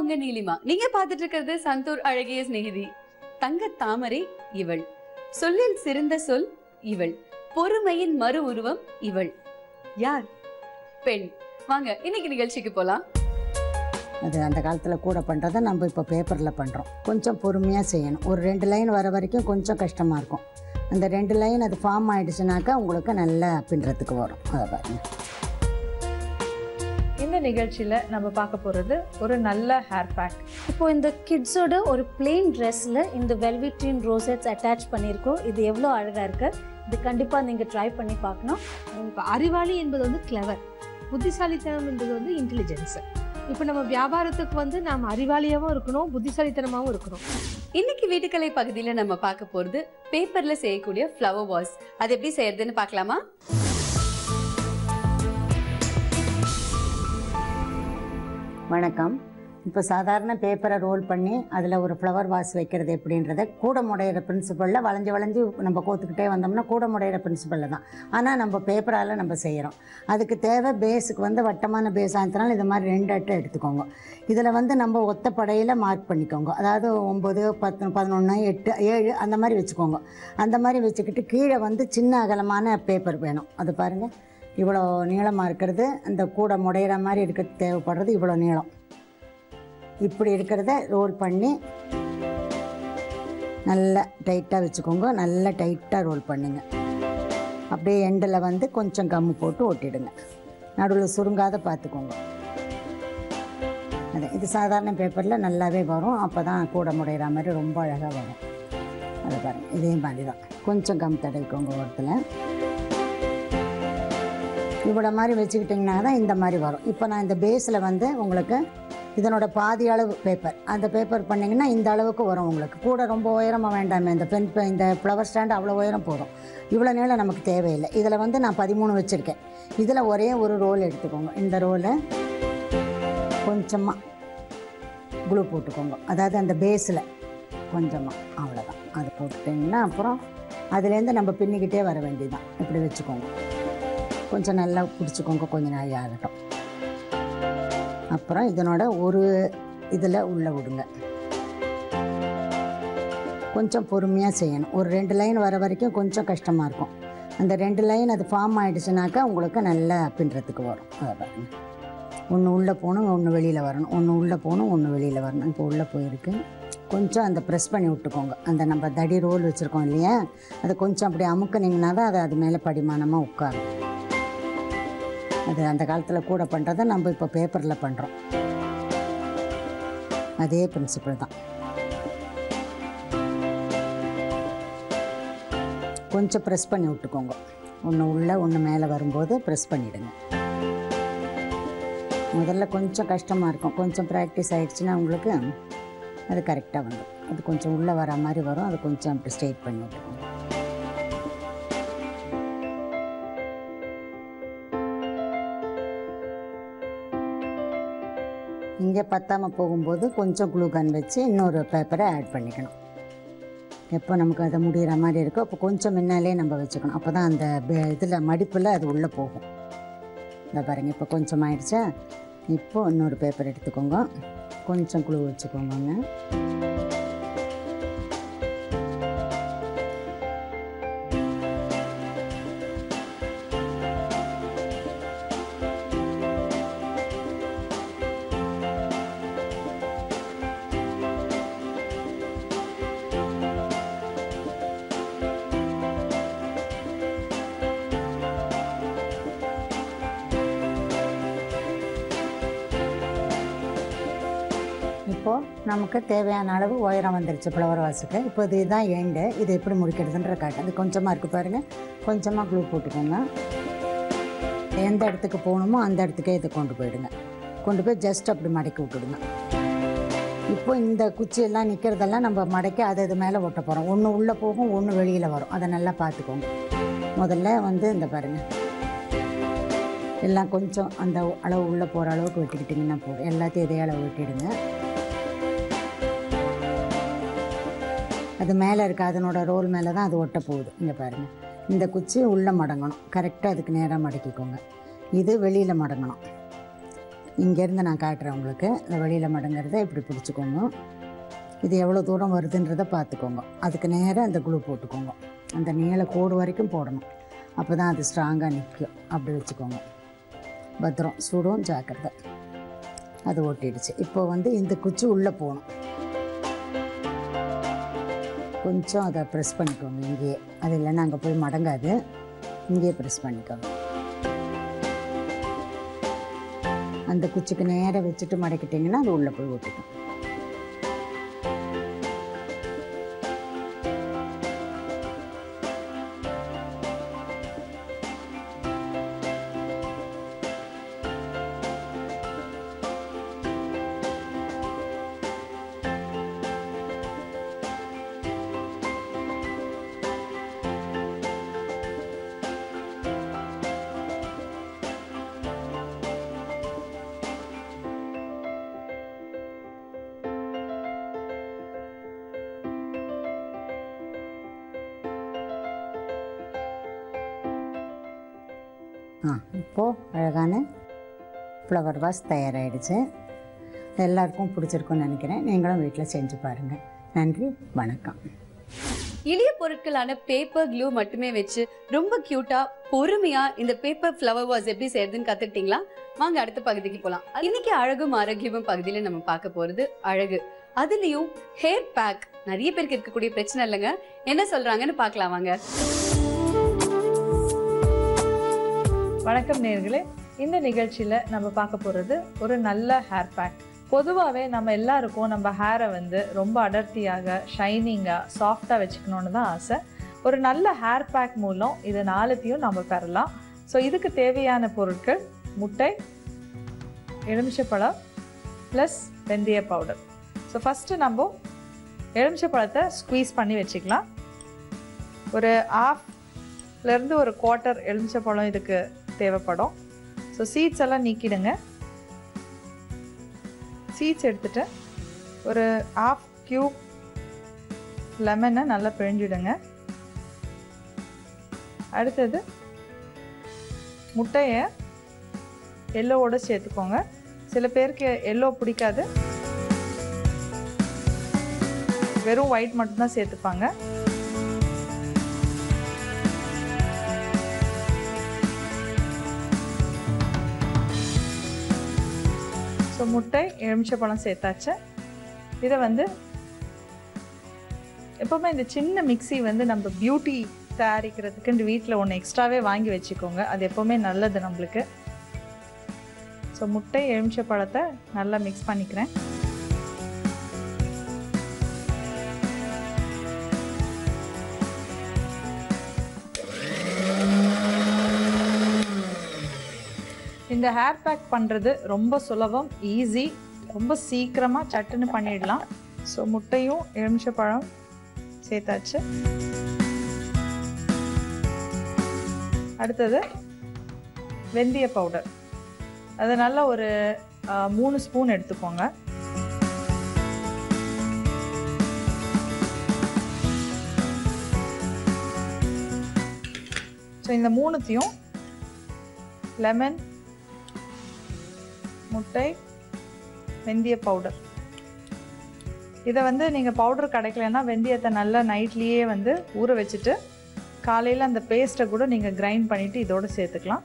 உங்க நீலிமா நீங்க பார்த்துட்டு இருக்கிறது சந்தூர் அழகிய சிநேகிதி தங்க தாமரை இவள் சொல்லில் சிறந்த சொல் இவள் பொறுமையின் மறு உருவம் இவள் யார் பெண் வாங்க இன்னைக்கு நிகழ்ச்சிக்கு போலாம் அது அந்த காலத்தில் கூட பண்ணுறதை நம்ம இப்போ பேப்பரில் பண்ணுறோம் கொஞ்சம் பொறுமையாக செய்யணும் ஒரு ரெண்டு லைன் வர வரைக்கும் கொஞ்சம் கஷ்டமாக இருக்கும் அந்த ரெண்டு லைன் அது ஃபார்ம் ஆயிடுச்சுனாக்கா உங்களுக்கு நல்லா பின்னுறதுக்கு வரும் அதை பாருங்க இந்த நிகழ்ச்சியில நம்ம பார்க்க போறது ஒரு நல்ல ஹேர் பேக் இப்போ இந்த கிட்ஸோட ஒரு பிளெயின் ட்ரெஸ்ஸில் இந்த வெல்வெட்டின் ரோசெட்ஸ் அட்டாச் பண்ணியிருக்கோம் இது எவ்வளோ அழகாக இருக்கு இது கண்டிப்பாக நீங்கள் ட்ரை பண்ணி பார்க்கணும் இப்போ அறிவாளி என்பது வந்து கிளவர் புத்திசாலித்தனம் என்பது வந்து இன்டெலிஜென்ஸ் இப்போ நம்ம வியாபாரத்துக்கு வந்து நாம் அறிவாளியாகவும் இருக்கணும் புத்திசாலித்தனமாகவும் இருக்கணும் இன்னைக்கு வீட்டுக்கலை பகுதியில நம்ம பார்க்க போறது பேப்பர்ல செய்யக்கூடிய ஃப்ளவர் வாஸ் அது எப்படி செய்யறதுன்னு பார்க்கலாமா வணக்கம் இப்போ சாதாரண பேப்பரை ரோல் பண்ணி அதில் ஒரு ஃப்ளவர் வாஸ் வைக்கிறது எப்படின்றத கூட முடையிற பிரின்சிபலில் வளைஞ்சு வளைஞ்சு நம்ம கோத்துக்கிட்டே வந்தோம்னா கூட முடையிற பிரின்சிபலில் தான் ஆனால் நம்ம பேப்பரால் நம்ம செய்கிறோம் அதுக்கு தேவை பேஸுக்கு வந்து வட்டமான பேஸ் ஆனதுனால இது மாதிரி ரெண்டு அட்டை எடுத்துக்கோங்க இதில் வந்து நம்ம ஒத்த படையில் மார்க் பண்ணிக்கோங்க அதாவது ஒம்பது பத்து பதினொன்று எட்டு ஏழு அந்த மாதிரி வச்சுக்கோங்க அந்த மாதிரி வச்சுக்கிட்டு கீழே வந்து சின்ன அகலமான பேப்பர் வேணும் அது பாருங்கள் இவ்வளோ நீளமாக இருக்கிறது அந்த கூடை முடையிற மாதிரி இருக்கிறது தேவைப்படுறது இவ்வளோ நீளம் இப்படி இருக்கிறத ரோல் பண்ணி நல்லா டைட்டாக வச்சுக்கோங்க நல்லா டைட்டாக ரோல் பண்ணுங்க அப்படியே எண்டில் வந்து கொஞ்சம் கம்மு போட்டு ஒட்டிடுங்க நடுவில் சுருங்காத பார்த்துக்கோங்க அது இது சாதாரண பேப்பரில் நல்லாவே வரும் அப்போ தான் கூட முடையிற மாதிரி ரொம்ப அழகாக வரும் அதை பாருங்கள் இதே மாதிரி தான் கொஞ்சம் கம் தடவிக்கோங்க ஓரத்தில் இவ்வளோ மாதிரி வச்சுக்கிட்டிங்கன்னா தான் இந்த மாதிரி வரும் இப்போ நான் இந்த பேஸில் வந்து உங்களுக்கு இதனோட பாதி அளவு பேப்பர் அந்த பேப்பர் பண்ணிங்கன்னா இந்த அளவுக்கு வரும் உங்களுக்கு கூட ரொம்ப உயரமாக வேண்டாமே இந்த பென் இந்த ஃப்ளவர் ஸ்டாண்ட் அவ்வளோ உயரம் போதும் இவ்வளோ நீளம் நமக்கு தேவையில்லை இதில் வந்து நான் பதிமூணு வச்சுருக்கேன் இதில் ஒரே ஒரு ரோல் எடுத்துக்கோங்க இந்த ரோலை கொஞ்சமாக க்ளூ போட்டுக்கோங்க அதாவது அந்த பேஸில் கொஞ்சமாக அவ்வளோதான் அது போட்டுட்டிங்கன்னா அப்புறம் அதுலேருந்து நம்ம பின்னிக்கிட்டே வர வேண்டியதுதான் இப்படி வச்சுக்கோங்க கொஞ்சம் நல்லா பிடிச்சிக்கோங்க கொஞ்ச நாள் ஆகட்டும் அப்புறம் இதனோட ஒரு இதில் உள்ளே விடுங்க கொஞ்சம் பொறுமையாக செய்யணும் ஒரு ரெண்டு லைன் வர வரைக்கும் கொஞ்சம் கஷ்டமாக இருக்கும் அந்த ரெண்டு லைன் அது ஃபார்ம் ஆயிடுச்சுனாக்கா உங்களுக்கு நல்லா பின்னுறதுக்கு வரும் அதை பாருங்க ஒன்று உள்ளே போகணும் ஒன்று வெளியில் வரணும் ஒன்று உள்ளே போகணும் ஒன்று வெளியில் வரணும் இப்போ உள்ளே போயிருக்கு கொஞ்சம் அந்த ப்ரெஸ் பண்ணி விட்டுக்கோங்க அந்த நம்ம தடி ரோல் வச்சுருக்கோம் இல்லையா அதை கொஞ்சம் அப்படி அமுக்குனீங்கன்னா தான் அது அது மேலே படிமானமாக உட்காரும் அது அந்த காலத்தில் கூட பண்ணுறதை நம்ம இப்போ பேப்பரில் பண்ணுறோம் அதே பிரின்சிபல் தான் கொஞ்சம் ப்ரெஸ் பண்ணி விட்டுக்கோங்க ஒன்று உள்ளே ஒன்று மேலே வரும்போது ப்ரெஸ் பண்ணிவிடுங்க முதல்ல கொஞ்சம் கஷ்டமாக இருக்கும் கொஞ்சம் ப்ராக்டிஸ் ஆயிடுச்சுன்னா உங்களுக்கு அது கரெக்டாக வந்துடும் அது கொஞ்சம் உள்ளே வர மாதிரி வரும் அது கொஞ்சம் அப்படி ஸ்ட்ரெயிட் பண்ணி விட்டுக்கோங்க இங்கே பத்தாமல் போகும்போது கொஞ்சம் க்ளூ கன் வச்சு இன்னொரு பேப்பரை ஆட் பண்ணிக்கணும் எப்போ நமக்கு அதை முடிகிற மாதிரி இருக்கோ அப்போ கொஞ்சம் முன்னாலே நம்ம வச்சுக்கணும் அப்போ தான் அந்த இதில் மடிப்பில் அது உள்ளே போகும் இந்த பாருங்கள் இப்போ கொஞ்சம் ஆயிடுச்சா இப்போ இன்னொரு பேப்பர் எடுத்துக்கோங்க கொஞ்சம் க்ளூ வச்சுக்கோங்க இப்போது நமக்கு தேவையான அளவு உயரம் வந்துருச்சு ஃப்ளவர் வாஸுக்கு இப்போ இது இதுதான் எண்டு இது எப்படி முடிக்கிறதுன்ற காட்டு அது கொஞ்சமாக இருக்குது பாருங்கள் கொஞ்சமாக க்ளூ போட்டுக்கோங்க எந்த இடத்துக்கு போகணுமோ அந்த இடத்துக்கே இதை கொண்டு போயிடுங்க கொண்டு போய் ஜஸ்ட் அப்படி மடக்கி விட்டுடுங்க இப்போ இந்த குச்சியெல்லாம் நிற்கிறதெல்லாம் நம்ம மடக்கி அதை இது மேலே ஒட்ட போகிறோம் ஒன்று உள்ளே போகும் ஒன்று வெளியில் வரும் அதை நல்லா பார்த்துக்கோங்க முதல்ல வந்து இந்த பாருங்கள் எல்லாம் கொஞ்சம் அந்த அளவு உள்ளே போகிற அளவுக்கு வெட்டிக்கிட்டிங்கன்னா போதும் எல்லாத்தையும் இதே அளவு வெட்டிடுங்க அது மேலே இருக்க அதனோட ரோல் மேலே தான் அது ஒட்ட போகுது இங்கே பாருங்கள் இந்த குச்சி உள்ளே மடங்கணும் கரெக்டாக அதுக்கு நேராக மடக்கிக்கோங்க இது வெளியில் மடங்கணும் இங்கேருந்து நான் காட்டுறேன் உங்களுக்கு இந்த வெளியில் மடங்கிறத இப்படி பிடிச்சிக்கோங்க இது எவ்வளோ தூரம் வருதுன்றதை பார்த்துக்கோங்க அதுக்கு நேராக அந்த குளூ போட்டுக்கோங்க அந்த நீள கோடு வரைக்கும் போடணும் அப்போ தான் அது ஸ்ட்ராங்காக நிற்கும் அப்படி வச்சுக்கோங்க பத்திரம் சுடும் ஜாக்கிரதை அது ஒட்டிடுச்சு இப்போ வந்து இந்த குச்சி உள்ளே போகணும் கொஞ்சம் அதை ப்ரெஸ் பண்ணிக்கோங்க இங்கேயே அது இல்லைன்னா அங்கே போய் மடங்காது இங்கேயே ப்ரெஸ் பண்ணிக்கோங்க அந்த குச்சிக்கு நேராக வச்சுட்டு மடக்கிட்டிங்கன்னா அது உள்ளே போய் ஒட்டிக்கும் ஆ இப்போது அழகான ஃப்ளவர் வாஸ் தயாராகிடுச்சு எல்லாருக்கும் பிடிச்சிருக்குன்னு நினைக்கிறேன் நீங்களும் வீட்டில் செஞ்சு பாருங்கள் நன்றி வணக்கம் எளிய பொருட்களான பேப்பர் க்ளூ மட்டுமே வச்சு ரொம்ப கியூட்டா பொறுமையா இந்த பேப்பர் ஃப்ளவர் வாஸ் எப்படி செய்யறதுன்னு கத்துக்கிட்டீங்களா வாங்க அடுத்த பகுதிக்கு போலாம் இன்னைக்கு அழகும் ஆரோக்கியமும் பகுதியில நம்ம பார்க்க போறது அழகு அதுலயும் ஹேர் பேக் நிறைய பேருக்கு இருக்கக்கூடிய பிரச்சனை இல்லைங்க என்ன சொல்றாங்கன்னு பார்க்கலாம் வாங்க வணக்கம் நேர்களே இந்த நிகழ்ச்சியில் நம்ம பார்க்க போகிறது ஒரு நல்ல ஹேர் பேக் பொதுவாகவே நம்ம எல்லாருக்கும் நம்ம ஹேரை வந்து ரொம்ப அடர்த்தியாக ஷைனிங்காக சாஃப்டாக வச்சுக்கணுன்னு தான் ஆசை ஒரு நல்ல ஹேர் பேக் மூலம் இது நாலுத்தையும் நம்ம பெறலாம் ஸோ இதுக்கு தேவையான பொருட்கள் முட்டை எலுமிச்சப்பழம் ப்ளஸ் வெந்தய பவுடர் ஸோ ஃபஸ்ட்டு நம்ம எலுமிச்சப்பழத்தை ஸ்குவீஸ் பண்ணி வச்சுக்கலாம் ஒரு ஆஃப்லேருந்து ஒரு குவார்ட்டர் எலுமிச்சப்பழம் இதுக்கு தேவைப்படும் ஸோ சீட்ஸ் எல்லாம் நீக்கிடுங்க சீட்ஸ் எடுத்துட்டு ஒரு ஆஃப் கியூப் லெமனை நல்லா பிழிஞ்சிடுங்க அடுத்தது முட்டையை எல்லோவோட சேர்த்துக்கோங்க சில பேருக்கு எல்லோ பிடிக்காது வெறும் ஒயிட் மட்டும்தான் சேர்த்துப்பாங்க ஸோ முட்டை எலுமிச்சப்பழம் சேர்த்தாச்சு இதை வந்து எப்போவுமே இந்த சின்ன மிக்ஸி வந்து நம்ம பியூட்டி தயாரிக்கிறதுக்கு இந்த வீட்டில் ஒன்று எக்ஸ்ட்ராவே வாங்கி வச்சுக்கோங்க அது எப்போவுமே நல்லது நம்மளுக்கு ஸோ முட்டை எலுமிச்சப்பழத்தை நல்லா மிக்ஸ் பண்ணிக்கிறேன் இந்த ஹேர் பேக் பண்ணுறது ரொம்ப சுலபம் ஈஸி ரொம்ப சீக்கிரமாக சட்டுன்னு பண்ணிடலாம் ஸோ முட்டையும் எலுமிச்சப்பழம் சேர்த்தாச்சு அடுத்தது வெந்தய பவுடர் அது நல்லா ஒரு ஆ, மூணு ஸ்பூன் எடுத்துக்கோங்க ஸோ இந்த மூணுத்தையும் லெமன் முட்டை வெந்தய பவுடர் இதை வந்து நீங்கள் பவுடர் கிடைக்கலன்னா வெந்தயத்தை நல்லா நைட்லேயே வந்து ஊற வச்சுட்டு காலையில் அந்த பேஸ்ட்டை கூட நீங்கள் கிரைண்ட் பண்ணிவிட்டு இதோட சேர்த்துக்கலாம்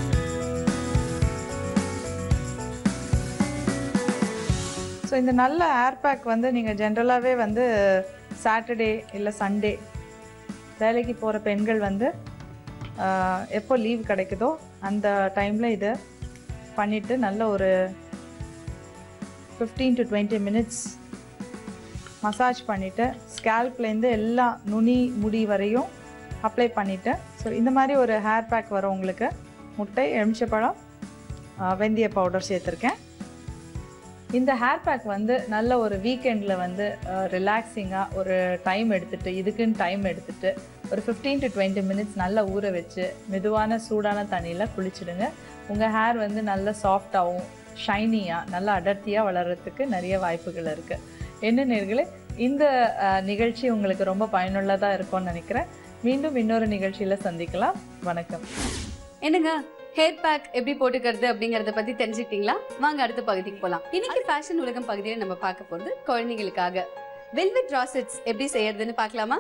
ஸோ இந்த நல்ல ஏர் பேக் வந்து நீங்கள் ஜென்ரலாகவே வந்து சாட்டர்டே இல்லை சண்டே வேலைக்கு போகிற பெண்கள் வந்து ஆஹ், எப்போ லீவ் கிடைக்குதோ அந்த டைமில் இதை பண்ணிவிட்டு நல்ல ஒரு fifteen to twenty minutes massage பண்ணிவிட்டு ஸ்கேல்ப்லேருந்து எல்லா நுனி முடி வரையும் அப்ளை பண்ணிவிட்டு ஸோ இந்த மாதிரி ஒரு ஹேர் பேக் வரும் உங்களுக்கு முட்டை எலுமிச்சப்பழம் ஆஹ், வெந்தய பவுடர் சேர்த்துருக்கேன் இந்த ஹேர் பேக் வந்து நல்ல ஒரு வீக்கெண்டில் வந்து ரிலாக்ஸிங்காக ஒரு டைம் எடுத்துட்டு இதுக்குன்னு டைம் எடுத்துட்டு ஒரு ஃபிஃப்டீன் டு டுவெண்ட்டி மினிட்ஸ் நல்லா ஊற வச்சு மெதுவான சூடான தண்ணியில் குளிச்சிடுங்க உங்கள் ஹேர் வந்து நல்ல சாஃப்டாகவும் ஷைனியாக நல்ல அடர்த்தியாக வளர்கிறதுக்கு நிறைய வாய்ப்புகள் இருக்குது என்ன நேர்களே இந்த அஹ், நிகழ்ச்சி உங்களுக்கு ரொம்ப பயனுள்ளதாக இருக்கும்னு நினைக்கிறேன் மீண்டும் இன்னொரு நிகழ்ச்சியில் சந்திக்கலாம் வணக்கம் என்னங்க ஹேர் பேக் எப்படி போட்டுக்கிறது அப்படிங்கறத பத்தி தெரிஞ்சுக்கிட்டீங்களா வாங்க அடுத்த பகுதிக்கு போலாம் இன்னைக்கு ஃபேஷன் உலகம் பகுதியில நம்ம பார்க்க போறது குழந்தைங்களுக்காக வெல்வெட் ராசெட்ஸ் எப்படி செய்யறதுன்னு பார்க்கலாமா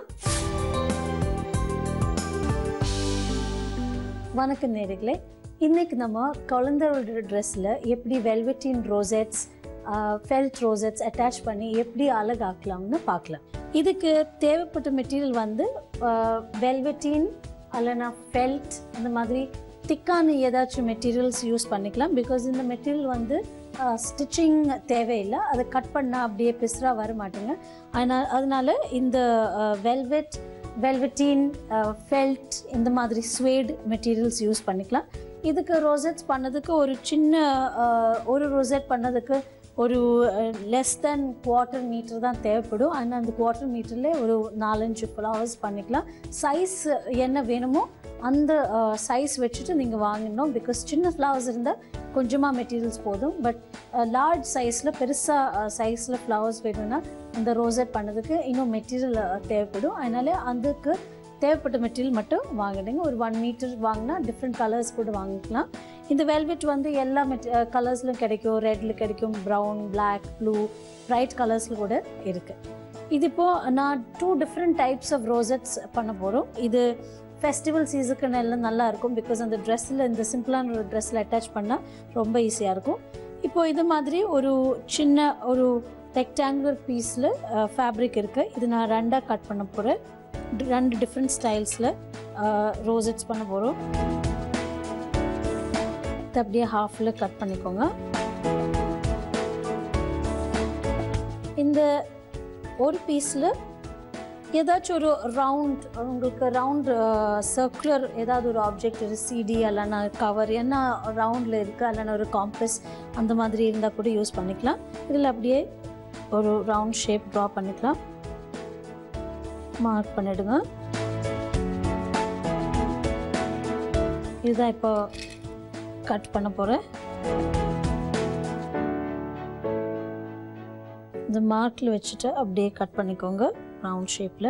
வணக்கம் நேர்களே இன்னைக்கு நம்ம குழந்தையோட ட்ரெஸ்ஸில் எப்படி வெல்வெட்டின் ரோசெட்ஸ் ஃபெல்ட் ரோசெட்ஸ் அட்டாச் பண்ணி எப்படி அழகாக்கலாம்னு பார்க்கலாம் இதுக்கு தேவைப்பட்ட மெட்டீரியல் வந்து வெல்வெட்டின் அல்லனா ஃபெல்ட் அந்த மாதிரி திக்கான ஏதாச்சும் மெட்டீரியல்ஸ் யூஸ் பண்ணிக்கலாம் பிகாஸ் இந்த மெட்டீரியல் வந்து ஸ்டிச்சிங் தேவையில்லை அதை கட் பண்ணால் அப்படியே பிசுறாக வர மாட்டேங்க அதனால் அதனால இந்த வெல்வெட் வெல்வெட்டின் ஃபெல்ட் இந்த மாதிரி ஸ்வேட் மெட்டீரியல்ஸ் யூஸ் பண்ணிக்கலாம் இதுக்கு ரோசெட்ஸ் பண்ணதுக்கு ஒரு சின்ன அஹ், ஒரு ரோசெட் பண்ணதுக்கு ஒரு லெஸ் தென் குவார்ட்டர் மீட்டர் தான் தேவைப்படும் ஆனால் அந்த குவார்ட்டர் மீட்டரில் ஒரு நாலஞ்சு ஃப்ளவர்ஸ் பண்ணிக்கலாம் சைஸ் என்ன வேணுமோ அந்த சைஸ் வச்சுட்டு நீங்கள் வாங்கிடணும் பிகாஸ் சின்ன ஃப்ளவர்ஸ் இருந்தால் கொஞ்சமாக மெட்டீரியல்ஸ் போதும் பட் லார்ஜ் சைஸில் பெருசாக சைஸில் ஃப்ளவர்ஸ் வேணும்னா இந்த ரோசெட் பண்ணதுக்கு இன்னும் மெட்டீரியல் தேவைப்படும் அதனால அதுக்கு தேவைப்பட்ட மெட்டீரியல் மட்டும் வாங்கிடுங்க ஒரு ஒன் மீட்டர் வாங்கினா டிஃப்ரெண்ட் கலர்ஸ் கூட வாங்கிக்கலாம் இந்த வெல்வெட் வந்து எல்லா மெட் கலர்ஸ்லையும் கிடைக்கும் ரெட்டில் கிடைக்கும் ப்ரௌன் பிளாக் ப்ளூ ப்ரைட் கலர்ஸில் கூட இருக்குது இது இப்போது நான் two different types of rosettes பண்ண போகிறோம் இது ஃபெஸ்டிவல் சீசனுக்கு எல்லாம் நல்லா இருக்கும் பிகாஸ் அந்த ட்ரெஸ்ஸில் இந்த சிம்பிளான ஒரு ட்ரெஸ்ஸில் அட்டாச் பண்ணால் ரொம்ப ஈஸியாக இருக்கும் இப்போ இது மாதிரி ஒரு சின்ன ஒரு ரெக்டாங்குலர் பீஸில் ஃபேப்ரிக் இருக்குது இது நான் ரெண்டாக கட் பண்ண போகிறேன் ரெண்டு டிஃப்ரெண்ட் ஸ்டைல்ஸில் ரோசெட்ஸ் பண்ண போகிறோம் இது அப்படியே ஹாஃபில் கட் பண்ணிக்கோங்க இந்த ஒரு பீஸில் ஏதாச்சும் ஒரு ரவுண்ட் உங்களுக்கு ரவுண்ட் சர்க்குலர் ஏதாவது ஒரு ஆப்ஜெக்ட் ஒரு சிடி இல்லைன்னா கவர் என்ன ரவுண்டில் இருக்குது இல்லைன்னா ஒரு காம்பஸ் அந்த மாதிரி இருந்தால் கூட யூஸ் பண்ணிக்கலாம் இதில் அப்படியே ஒரு ரவுண்ட் ஷேப் ட்ரா பண்ணிக்கலாம் மார்க் பண்ணிடுங்க இதுதான் இப்போ கட் பண்ண போகிறேன் இந்த மார்க்கில் வச்சுட்டு அப்படியே கட் பண்ணிக்கோங்க ரவுண்ட் ஷேப்பில்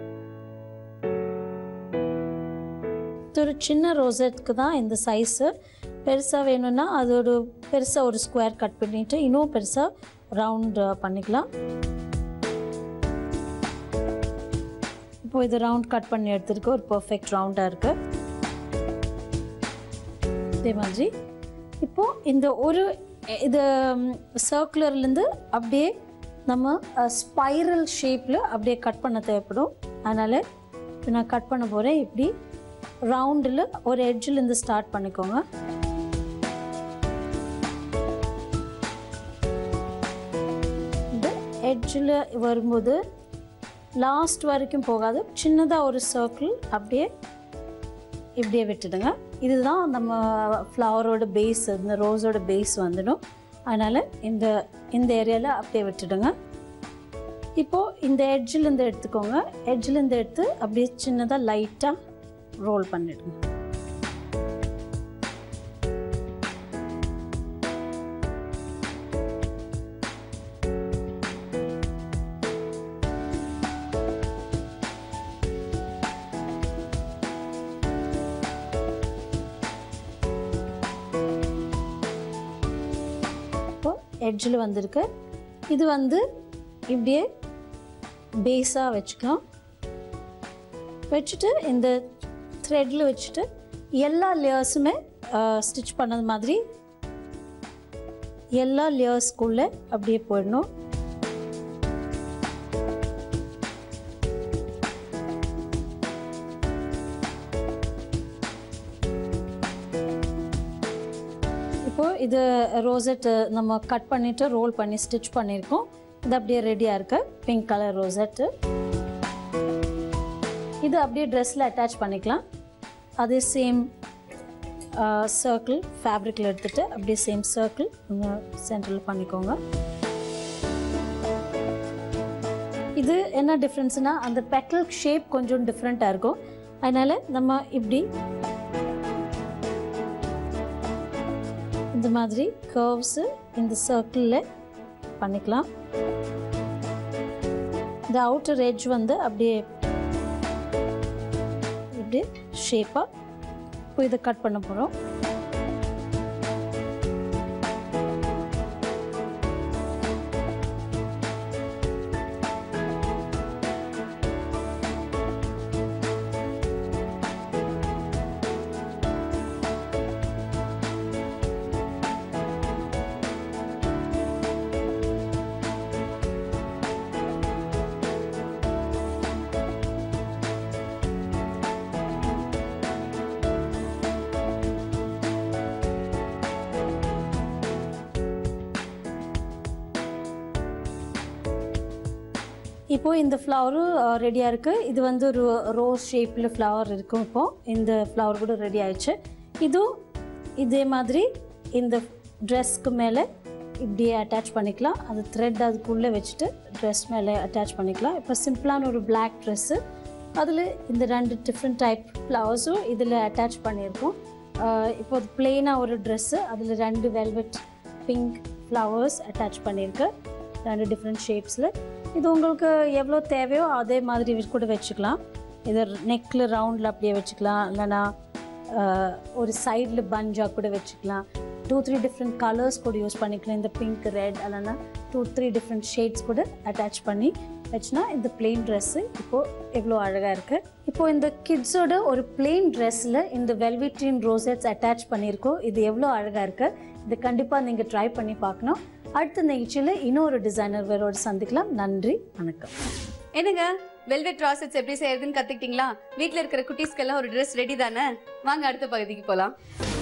ஒரு சின்ன ரோசெட்க்கு தான் இந்த சைஸு பெருசாக வேணும்னா அது ஒரு பெருசாக ஒரு ஸ்கொயர் கட் பண்ணிவிட்டு இன்னும் பெருசாக ரவுண்ட் பண்ணிக்கலாம் இப்போ இது ரவுண்ட் கட் பண்ணி எடுத்துருக்கு ஒரு பர்ஃபெக்ட் ரவுண்டாக இருக்குது இதே மாதிரி இப்போது இந்த ஒரு இது சர்க்குலர்லேருந்து அப்படியே நம்ம ஸ்பைரல் ஷேப்பில் அப்படியே கட் பண்ண தேவைப்படும் அதனால் இப்போ நான் கட் பண்ண போகிறேன் இப்படி ரவுண்டில் ஒரு எட்ஜிலேருந்து ஸ்டார்ட் பண்ணிக்கோங்க இந்த எட்ஜில் வரும்போது லாஸ்ட் வரைக்கும் போகாது சின்னதாக ஒரு சர்க்கிள் அப்படியே இப்படியே விட்டுடுங்க இதுதான் நம்ம ஃப்ளவரோட பேஸ் இந்த ரோஸோட பேஸ் வந்துடும் அதனால் இந்த இந்த ஏரியாவில் அப்படியே விட்டுடுங்க இப்போது இந்த எட்ஜிலேருந்து எடுத்துக்கோங்க எட்ஜிலேருந்து எடுத்து அப்படியே சின்னதாக லைட்டாக ரோல் பண்ணிடுங்க இப்போ எட்ஜில் வந்திருக்கு இது வந்து இப்படியே பேஸாக வச்சுக்கலாம் வச்சுட்டு இந்த த்ரெட்டில் வச்சுட்டு எல்லா லேயர்ஸுமே ஸ்டிச் பண்ணது மாதிரி எல்லா லேயர்ஸ்குள்ளே அப்படியே போயிடணும் இப்போது இது ரோசெட் நம்ம கட் பண்ணிவிட்டு ரோல் பண்ணி ஸ்டிச் பண்ணியிருக்கோம் இது அப்படியே ரெடியாக இருக்கு பிங்க் கலர் ரோசெட்டு இது அப்படியே ட்ரெஸ்ஸில் அட்டாச் பண்ணிக்கலாம் அதே சேம் சர்க்கிள் ஃபேப்ரிக்கில் எடுத்துகிட்டு அப்படியே சேம் சர்க்கிள் சென்டரில் பண்ணிக்கோங்க இது என்ன டிஃப்ரென்ஸ்னால் அந்த பெட்டல் ஷேப் கொஞ்சம் டிஃப்ரெண்ட்டாக இருக்கும் அதனால் நம்ம இப்படி இந்த மாதிரி கர்வ்ஸு இந்த சர்க்கிளில் பண்ணிக்கலாம் இந்த அவுட்டர் எட்ஜ் வந்து அப்படியே இப்படி ஷேப்பாக இப்போ இதை கட் பண்ண போகிறோம் இப்போ இந்த ஃப்ளவரும் ரெடியாக இருக்குது இது வந்து ஒரு ரோஸ் ஷேப்பில் ஃப்ளவர் இருக்கும் இப்போ இந்த ஃப்ளவர் கூட ரெடி ஆயிடுச்சு இதுவும் இதே மாதிரி இந்த ட்ரெஸ்க்கு மேலே இப்படியே அட்டாச் பண்ணிக்கலாம் அது த்ரெட் அதுக்குள்ளே வச்சுட்டு ட்ரெஸ் மேலே அட்டாச் பண்ணிக்கலாம் இப்போ சிம்பிளான ஒரு பிளாக் ட்ரெஸ்ஸு அதில் இந்த ரெண்டு டிஃப்ரெண்ட் டைப் ஃப்ளவர்ஸும் இதில் அட்டாச் பண்ணியிருக்கோம் ஆஹ் இப்போ அது பிளெயினாக ஒரு ட்ரெஸ்ஸு அதில் ரெண்டு வெல்வெட் பிங்க் ஃப்ளவர்ஸ் அட்டாச் பண்ணியிருக்கு ரெண்டு டிஃப்ரெண்ட் ஷேப்ஸில் இது உங்களுக்கு எவ்வளோ தேவையோ அதே மாதிரி வி- கூட வச்சுக்கலாம் இது நெக்கில் ரவுண்டில் அப்படியே வச்சுக்கலாம் இல்லைன்னா ஆஹ், ஒரு சைடில் பஞ்சாக கூட வச்சுக்கலாம் டூ த்ரீ டிஃப்ரெண்ட் கலர்ஸ் கூட யூஸ் பண்ணிக்கலாம் இந்த பிங்க் ரெட் இல்லைன்னா டூ த்ரீ டிஃப்ரெண்ட் ஷேட்ஸ் கூட அட்டாச் பண்ணி வச்சுனா இந்த பிளெயின் ட்ரெஸ்ஸு இப்போது எவ்வளோ அழகாக இருக்குது இப்போ இந்த கிட்ஸோட ஒரு பிளெயின் ட்ரெஸ்ஸில் இந்த வெல்வெட்டின் ரோசெட்ஸ் அட்டாச் பண்ணியிருக்கோம் இது எவ்வளோ அழகாக இருக்குது இது கண்டிப்பாக நீங்கள் ட்ரை பண்ணி பார்க்கணும் அடுத்த நிகழ்ச்சியில் இன்னொரு டிசைனர் வேறோடு சந்திக்கலாம் நன்றி வணக்கம் என்னங்க வெல்வெட் ராசெட்ஸ் எப்படி செய்யறதுன்னு கத்துக்கிட்டீங்களா வீட்ல இருக்கிற குட்டீஸ்க்கெல்லாம் ஒரு Dress ரெடி தானே வாங்க அடுத்த பகுதிக்கு போலாம்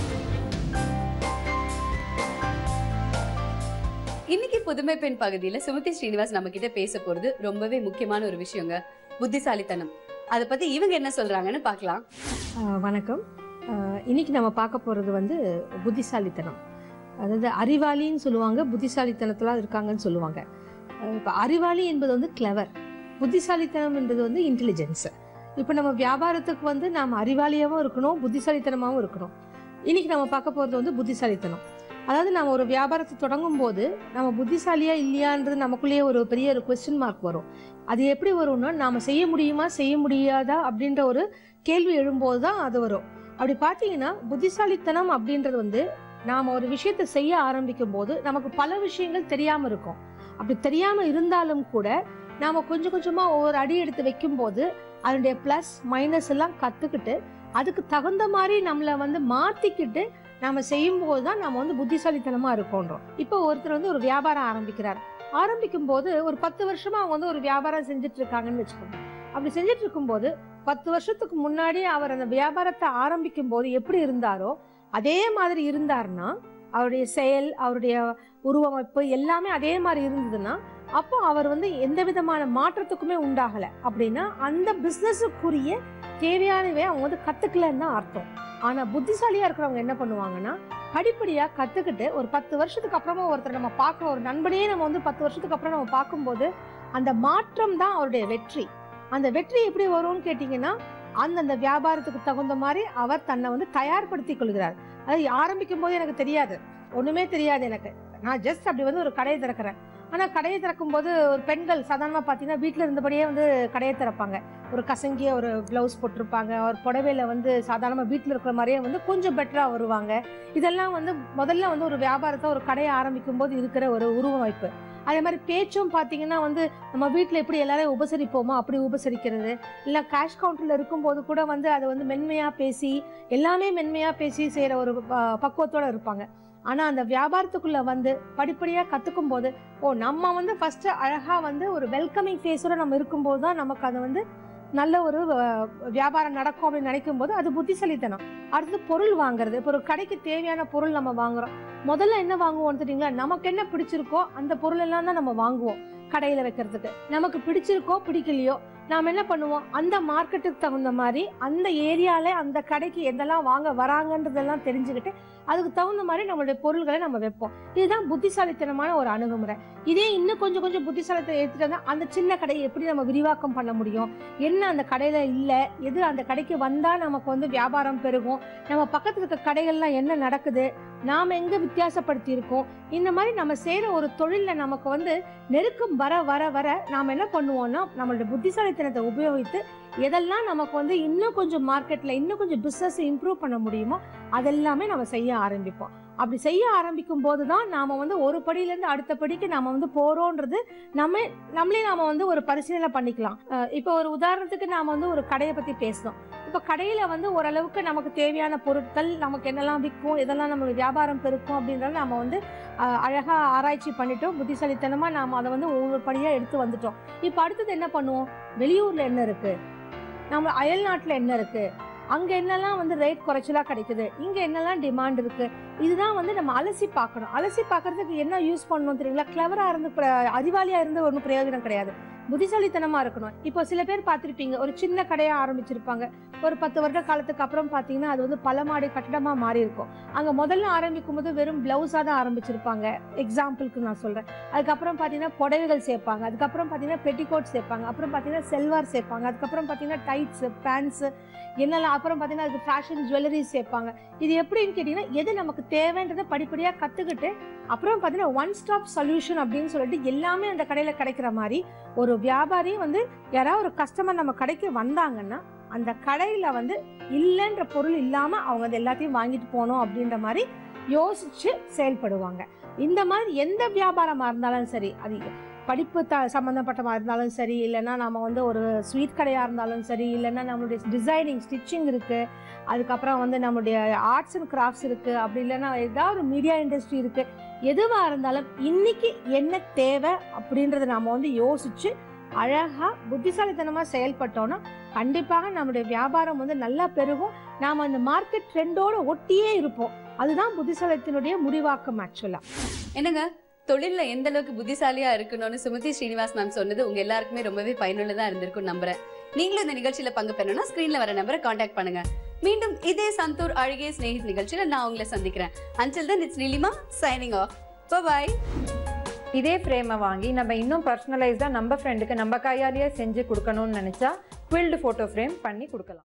இன்னைக்கு புதுமை பெண் பகுதியில சுமதி ஸ்ரீனிவாஸ் நம்ம கிட்ட பேச போறது ரொம்பவே முக்கியமான ஒரு விஷயங்க புத்திசாலித்தனம் அதை பத்தி இவங்க என்ன சொல்றாங்கன்னு பார்க்கலாம் ஆஹ் வணக்கம் ஆஹ் இன்னைக்கு நம்ம பார்க்க போகிறது வந்து புத்திசாலித்தனம் அதாவது அறிவாளின்னு சொல்லுவாங்க புத்திசாலித்தனத்தில் இருக்காங்கன்னு சொல்லுவாங்க இப்போ அறிவாளி என்பது வந்து கிளவர் புத்திசாலித்தனம் என்பது வந்து இன்டெலிஜென்ஸ் இப்போ நம்ம வியாபாரத்துக்கு வந்து நாம் அறிவாளியாகவும் இருக்கணும் புத்திசாலித்தனமாகவும் இருக்கணும் இன்னைக்கு நம்ம பார்க்க போகிறது வந்து புத்திசாலித்தனம் அதாவது நம்ம ஒரு வியாபாரத்தை தொடங்கும் போது நம்ம புத்திசாலியா இல்லையான்றது நமக்குள்ளேயே ஒரு பெரிய ஒரு கொஸ்டின் மார்க் வரும் அது எப்படி வரும்னா நாம செய்ய முடியுமா செய்ய முடியாதா அப்படின்ற ஒரு கேள்வி எழும்போது தான் அது வரும் அப்படி பார்த்தீங்கன்னா புத்திசாலித்தனம் அப்படின்றது வந்து நாம் ஒரு விஷயத்தை செய்ய ஆரம்பிக்கும் போது நமக்கு பல விஷயங்கள் தெரியாமல் இருக்கும் அப்படி தெரியாமல் இருந்தாலும் கூட நாம் கொஞ்சம் கொஞ்சமாக ஒவ்வொரு அடி எடுத்து வைக்கும்போது அதனுடைய ப்ளஸ் மைனஸ் எல்லாம் கற்றுக்கிட்டு அதுக்கு தகுந்த மாதிரி நம்மளை வந்து மாற்றிக்கிட்டு நம்ம செய்யும்போது தான் நம்ம வந்து புத்திசாலித்தனமாக இருக்கோன்றோம் இப்போ ஒருத்தர் வந்து ஒரு வியாபாரம் ஆரம்பிக்கிறார் ஆரம்பிக்கும் போது ஒரு பத்து வருஷமா அவங்க வந்து ஒரு வியாபாரம் செஞ்சுட்டு இருக்காங்கன்னு வச்சுக்கோங்க அப்படி செஞ்சுட்டு இருக்கும்போது பத்து வருஷத்துக்கு முன்னாடி அவர் அந்த வியாபாரத்தை ஆரம்பிக்கும் போது எப்படி இருந்தாரோ அதே மாதிரி இருந்தாருன்னா அவருடைய செயல் அவருடைய உருவமைப்பு எல்லாமே அதே மாதிரி இருந்ததுன்னா அப்போ அவர் வந்து எந்த விதமான மாற்றத்துக்குமே உண்டாகல அப்படின்னா அந்த பிஸ்னஸுக்குரிய தேவையானவை அவங்க வந்து கத்துக்கலன்னு தான் அர்த்தம் ஆனா புத்திசாலியா இருக்கிறவங்க என்ன பண்ணுவாங்கன்னா படிப்படியா கத்துக்கிட்டு ஒரு பத்து வருஷத்துக்கு அப்புறமா ஒருத்தர் நம்ம பார்க்குற ஒரு நண்பனையே நம்ம வந்து பத்து வருஷத்துக்கு அப்புறம் நம்ம பார்க்கும்போது அந்த மாற்றம் தான் அவருடைய வெற்றி அந்த வெற்றி எப்படி வரும்னு கேட்டிங்கன்னா அந்தந்த வியாபாரத்துக்கு தகுந்த மாதிரி அவர் தன்னை வந்து தயார்படுத்தி கொள்கிறார் அது ஆரம்பிக்கும் போது எனக்கு தெரியாது ஒண்ணுமே தெரியாது எனக்கு நான் ஜஸ்ட் அப்படி வந்து ஒரு கடையை திறக்கிறேன் ஆனால் கடையை திறக்கும் போது ஒரு பெண்கள் சாதாரணமாக பார்த்தீங்கன்னா வீட்டில் இருந்தபடியே வந்து கடையை திறப்பாங்க ஒரு கசங்கிய ஒரு ப்ளவுஸ் போட்டிருப்பாங்க ஒரு புடவையில வந்து சாதாரணமாக வீட்டில் இருக்கிற மாதிரியே வந்து கொஞ்சம் பெட்டராக வருவாங்க இதெல்லாம் வந்து முதல்ல வந்து ஒரு வியாபாரத்தை ஒரு கடையை ஆரம்பிக்கும் போது இருக்கிற ஒரு உருவமைப்பு அதே மாதிரி பேச்சும் பார்த்தீங்கன்னா வந்து நம்ம வீட்டில் எப்படி எல்லாரையும் உபசரிப்போமோ அப்படி உபசரிக்கிறது இல்லை கேஷ் கவுண்டரில் இருக்கும்போது கூட வந்து அதை வந்து மென்மையாக பேசி எல்லாமே மென்மையாக பேசி செய்கிற ஒரு ப- பக்குவத்தோட இருப்பாங்க ஆனால் அந்த வியாபாரத்துக்குள்ளே வந்து படிப்படியாக கற்றுக்கும் போது ஓ நம்ம வந்து ஃபஸ்ட்டு அழகாக வந்து ஒரு வெல்கமிங் ஃபேஸோட நம்ம இருக்கும்போது தான் நமக்கு அது வந்து நல்ல ஒரு அஹ், வியாபாரம் நடக்கும் அப்படின்னு நினைக்கும் போது அது புத்திசாலித்தனம் அடுத்து பொருள் வாங்குறது இப்போ ஒரு கடைக்கு தேவையான பொருள் நம்ம வாங்குறோம் முதல்ல என்ன வாங்குவோம் தெரியுங்களா நமக்கு என்ன பிடிச்சிருக்கோ அந்த பொருள் எல்லாம் தான் நம்ம வாங்குவோம் கடையில் வைக்கிறதுக்கு நமக்கு பிடிச்சிருக்கோ பிடிக்கலையோ நாம் என்ன பண்ணுவோம் அந்த மார்க்கெட்டுக்கு தகுந்த மாதிரி அந்த ஏரியாவில் அந்த கடைக்கு எதெல்லாம் வாங்க வராங்கன்றதெல்லாம் தெரிஞ்சுக்கிட்டு அதுக்கு தகுந்த மாதிரி நம்மளுடைய பொருள்களை நம்ம வைப்போம் இதுதான் புத்திசாலித்தனமான ஒரு அணுகுமுறை இதே இன்னும் கொஞ்சம் கொஞ்சம் புத்திசாலித்தனம் எடுத்துட்டு வந்தா அந்த சின்ன கடையை எப்படி நம்ம விரிவாக்கம் பண்ண முடியும் என்ன அந்த கடையில இல்லை எது அந்த கடைக்கு வந்தா நமக்கு வந்து வியாபாரம் பெருகும் நம்ம பக்கத்துல இருக்க கடைகள்லாம் என்ன நடக்குது நாம் எங்க வித்தியாசப்படுத்தி இருக்கோம் இந்த மாதிரி நம்ம செய்யற ஒரு தொழில்ல நமக்கு வந்து நெருக்கம் வர வர வர நாம் என்ன பண்ணுவோம்னா நம்மளுடைய புத்திசாலித்தனத்தை உபயோகித்து எதெல்லாம் நமக்கு வந்து இன்னும் கொஞ்சம் மார்க்கெட்ல இன்னும் கொஞ்சம் பிஸ்னஸ் இம்ப்ரூவ் பண்ண முடியுமோ அதெல்லாமே நம்ம செய்ய ஆரம்பிப்போம் அப்படி செய்ய ஆரம்பிக்கும் போது தான் நாம வந்து ஒரு படியிலேருந்து அடுத்த படிக்கு நாம வந்து போறோன்றது நம்ம நம்மளே நாம வந்து ஒரு பரிசீலனை பண்ணிக்கலாம் அஹ் இப்போ ஒரு உதாரணத்துக்கு நாம வந்து ஒரு கடையை பத்தி பேசணும் இப்போ கடையில வந்து ஓரளவுக்கு நமக்கு தேவையான பொருட்கள் நமக்கு என்னெல்லாம் விற்கும் இதெல்லாம் நம்ம வியாபாரம் பெருக்கும் அப்படின்றத நாம வந்து அஹ், அழகா ஆராய்ச்சி பண்ணிட்டோம் புத்திசாலித்தனமா நாம அதை வந்து ஒவ்வொரு படியா எடுத்து வந்துட்டோம் இப்போ அடுத்தது என்ன பண்ணுவோம் வெளியூர்ல என்ன இருக்கு நம்ம அயல் நாட்டுல என்ன இருக்கு அங்க என்னெல்லாம் வந்து ரேட் குறைச்சலா கிடைக்குது இங்க என்னெல்லாம் டிமாண்ட் இருக்கு இதுதான் வந்து நம்ம அலசி பார்க்கணும் அலசி பார்க்கறதுக்கு என்ன யூஸ் பண்ணணும் தெரியுங்களா கிளவரா இருந்து பிர- அறிவாளியா இருந்து ஒன்றும் பிரயோஜனம் கிடையாது புத்திசாலித்தனமாக இருக்கணும் இப்போ சில பேர் பார்த்துருப்பீங்க ஒரு சின்ன கடையாக ஆரம்பிச்சிருப்பாங்க ஒரு பத்து வருட காலத்துக்கு அப்புறம் பார்த்தீங்கன்னா அது வந்து பல மாடி கட்டடமாக மாறி இருக்கும் அங்கே முதல்ல ஆரம்பிக்கும் போது வெறும் ப்ளவுஸாக தான் ஆரம்பிச்சிருப்பாங்க எக்ஸாம்பிளுக்கு நான் சொல்கிறேன் அதுக்கப்புறம் பார்த்தீங்கன்னா புடவைகள் சேர்ப்பாங்க அதுக்கப்புறம் பார்த்தீங்கன்னா பெட்டிகோட் சேர்ப்பாங்க அப்புறம் பார்த்தீங்கன்னா செல்வார் சேர்ப்பாங்க அதுக்கப்புறம் பார்த்தீங்கன்னா டைட்ஸு பேண்ட்ஸு என்னெல்லாம் அப்புறம் பார்த்தீங்கன்னா அதுக்கு ஃபேஷன் ஜுவல்லரிஸ் சேர்ப்பாங்க இது எப்படின்னு கேட்டிங்கன்னா எது நமக்கு தேவைன்றதை படிப்படியாக கற்றுக்கிட்டு அப்புறம் பார்த்தீங்கன்னா ஒன் ஸ்டாப் சொல்யூஷன் அப்படின்னு சொல்லிட்டு எல்லாமே அந்த கடையில் கிடைக்கிற மாதிரி ஒரு வியாபாரி வந்து யாராவது ஒரு கஸ்டமர் நம்ம கடைக்கு வந்தாங்கன்னா அந்த கடையில் வந்து இல்லைன்ற பொருள் இல்லாமல் அவங்க அது எல்லாத்தையும் வாங்கிட்டு போகணும் அப்படின்ற மாதிரி யோசிச்சு செயல்படுவாங்க இந்த மாதிரி எந்த வியாபாரமாக இருந்தாலும் சரி அது படிப்பு த சம்மந்தப்பட்டமாக இருந்தாலும் சரி இல்லைன்னா நம்ம வந்து ஒரு ஸ்வீட் கடையாக இருந்தாலும் சரி இல்லைன்னா நம்மளுடைய டிசைனிங் ஸ்டிச்சிங் இருக்குது அதுக்கப்புறம் வந்து நம்மளுடைய ஆர்ட்ஸ் அண்ட் கிராஃப்ட்ஸ் இருக்குது அப்படி இல்லைன்னா ஏதாவது ஒரு மீடியா இண்டஸ்ட்ரி இருக்குது எதுவாக இருந்தாலும் இன்னைக்கு என்ன தேவை அப்படின்றத நாம் வந்து யோசிச்சு அழகாக புத்திசாலித்தனமாக செயல்பட்டோன்னா கண்டிப்பாக நம்முடைய வியாபாரம் வந்து நல்லா பெருகும் நாம் அந்த மார்க்கெட் ட்ரெண்டோட ஒட்டியே இருப்போம் அதுதான் புத்திசாலித்தினுடைய முடிவாக்கம் ஆக்சுவலாக என்னங்க தொழில்ல எந்த அளவுக்கு புத்திசாலியா இருக்கணும்னு சுமதி ஸ்ரீனிவாஸ் மேம் சொன்னது உங்க எல்லாருக்குமே ரொம்பவே பயனுள்ளதா இருந்திருக்கும் நம்புறேன் நீங்களும் இந்த நிகழ்ச்சியில பங்கு பெறணும்னா ஸ்கிரீன்ல வர நம்பரை காண்டாக்ட் பண்ணுங்க மீண்டும் இதே சந்தூர் அழகிய ஸ்நேகித் நிகழ்ச்சியில நான் உங்களை சந்திக்கிறேன் until then it's Neelima signing off bye இதே ஃப்ரேமை வாங்கி நம்ம இன்னும் பர்சனலைஸ்டாக நம்ம ஃப்ரெண்டுக்கு நம்ம கையாலேயே செஞ்சு கொடுக்கணும்னு நினச்சா குவில்டு ஃபோட்டோ ஃப்ரேம் பண்ணி கொடுக்கலாம்